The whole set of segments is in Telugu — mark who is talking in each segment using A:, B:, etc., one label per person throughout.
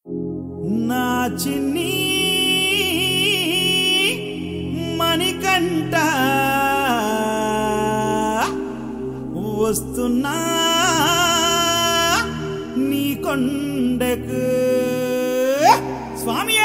A: నా చిన్ని మణికంట వస్తున్నా నీ కొండకు స్వామి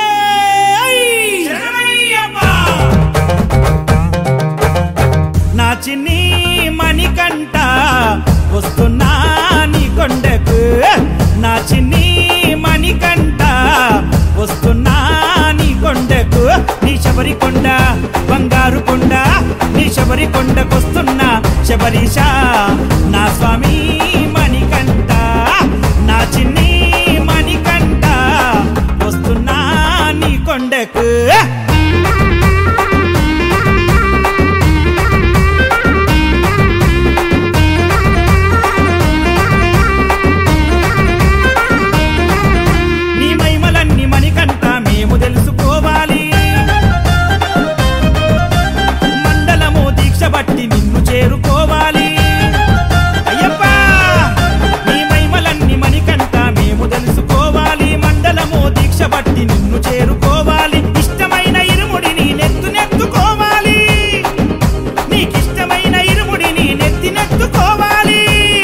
A: నా చిన్ని మణికంట వస్తున్నా నీ కొండకు నా చిన్ని మణికంట వస్తున్నా నీ కొండకు నీ శబరి కొండ బంగారు కొండ నీ శబరి కొండకొస్తున్నా శబరీష నా స్వామి మణికంట నా చిన్ని మణికంట వస్తున్నా నీ కొండకు నీ మహిమలన్నీ మణికంట మేము తెలుసుకోవాలి మండలము దీక్ష బట్టి నిన్ను చేరుకోవాలి అయ్యప్ప నీ మహిమలన్నీ మణికంట మేము తెలుసుకోవాలి మండలము దీక్ష బట్టి నిన్ను చేరుకోవాలి ఇష్టమైన ఇరుముడిని నెత్తు నెత్తుకోవాలి నీకిష్టమైన ఇరుముడిని నెత్తి నెత్తుకోవాలి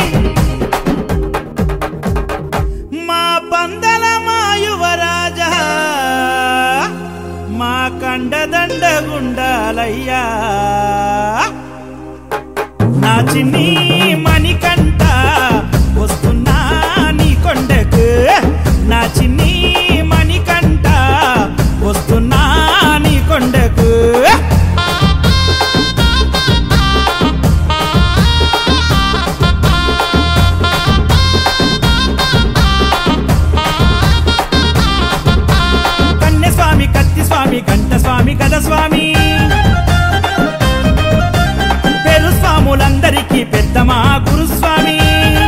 A: మా పందల మా యువరాజా మా కండదండ గుండాలయ్యా నా చిన్ని మణికంట వస్తున్నా నీ కొండకు నా చిన్ని మణికంట వస్తున్నా నీ కొండకు కన్నె స్వామి కత్తి స్వామి కంఠ స్వామి గద స్వామి పేరు స్వాములందరికీ పెద్ద మా గురుస్వామి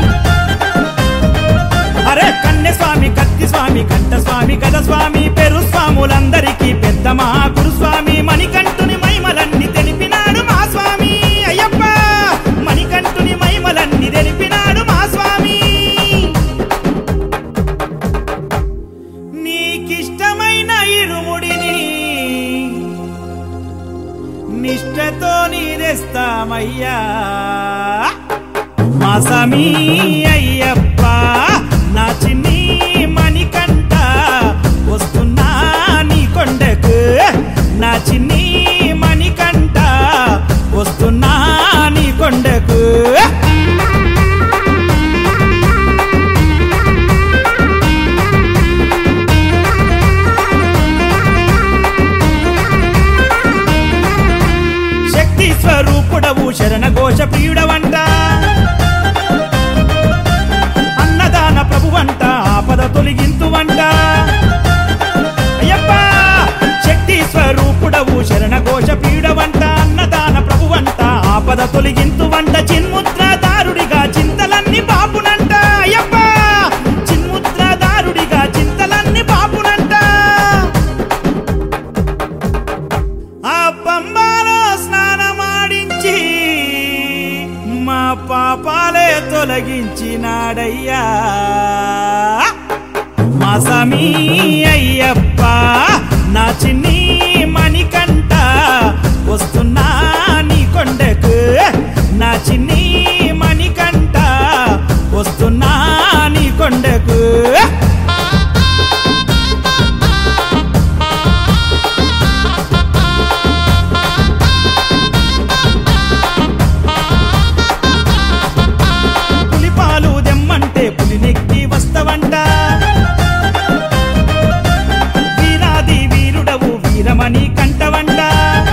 A: అరే కన్నె స్వామి కత్తి స్వామి కంఠ స్వామి గద స్వామి పేరు స్వాములందరికీ పెద్ద మా గురుస్వామి మణికంఠుని మహిమలన్నీ తెలిపినాడు మా స్వామి అయ్యప్ప మణికంఠుని మహిమలన్నీ తెలిపినాడు మా స్వామి నీకిష్టమైన ఇరుముడిని నిష్టతో నీరెస్తామయ్యా మా సమీ అయ్యప్ప నా చిన్ని మణికంట వస్తున్నా నీ కొండకు నా చిన్ని మణికంట వస్తున్నా నీ కొండకు శక్తి స్వరూపుడవు శరణ ఘోష ప్రియుడవంట అన్నదాన ప్రభువంట ఆపద తొలగింతువంట అయ్యప్ప శక్తి స్వరూపుడవు శరణ ఘోష ప్రియుడవంట అన్నదాన ప్రభువంట ఆపద తొలగింతువంట చిన్ముద్రదారుడిగా చింతలన్నీ బాపునంట అయ్యప్ప చిన్ముద్రదారుడిగా చింతలన్నీ బాపునంట ఆ పంబాలో స్నానమాడించి మా పాపాలే తొలగించినాడయ్యా మా సమీ అయ్యప్ప నా చిన్ని మణికంట వస్తున్నా నీ కొండకు నా చిన్ని మణికంట వస్తున్నా నీ కొండకు పులిపాలు దెమ్మంటే పులినెక్కి వస్తవంట వీరాది వీరుడవు వీరమణి కంటవంట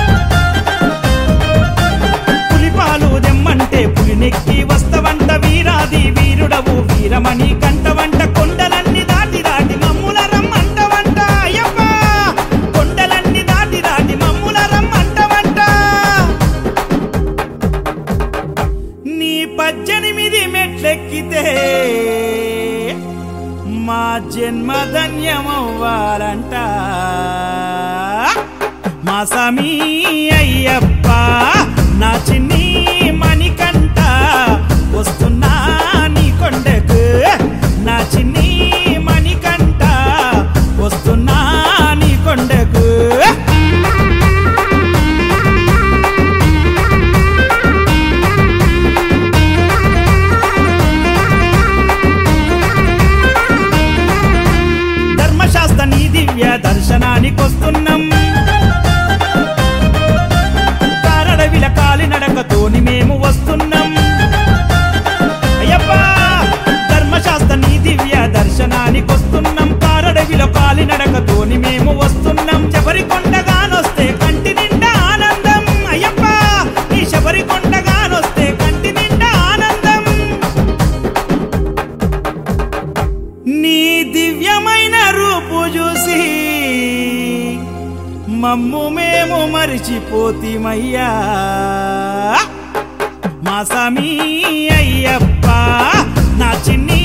A: పులిపాలు దెమ్మంటే పులినెక్కి వస్తవంట వీరాది వీరుడవు వీరమణి కంటవంట కొండలన్నీ దాటి దాటి మమ్ముల రమ్మంటవంట అయ్యప్ప కొండలన్నీ దాటి దాటి మమ్ముల రమ్మంటవంట నీ పద్దెనిమిది మెట్లెక్కితే మా జన్మ ధన్యమవ్వాలంట మా సమీ అయ్యప్ప నా చిన్ని మణికంట వస్తున్నా నీ కొండకు నా చిన్ని మణికంట ధర్మశాస్త్ర నీ దివ్య దర్శనానికొస్తున్నాం కారడవిల కాలినడకతోని మేము వస్తున్నాం అయ్యప్పా ధర్మశాస్త్ర నీ దివ్య దర్శనానికొస్తున్నాం కారడవిలో కాలినడకతోని మేము వస్తున్నాం శబరి కొండగానొస్తే కంటి నిండా ఆనందం అయ్యప్ప నీ శబరి కొండగానొస్తే కంటి నిండా ఆనందం నీ దివ్యమైన రూపు చూసి మమ్ము మేము మరిచిపోతిమయ్యా మా సమీ అయ్యప్ప నా చిన్ని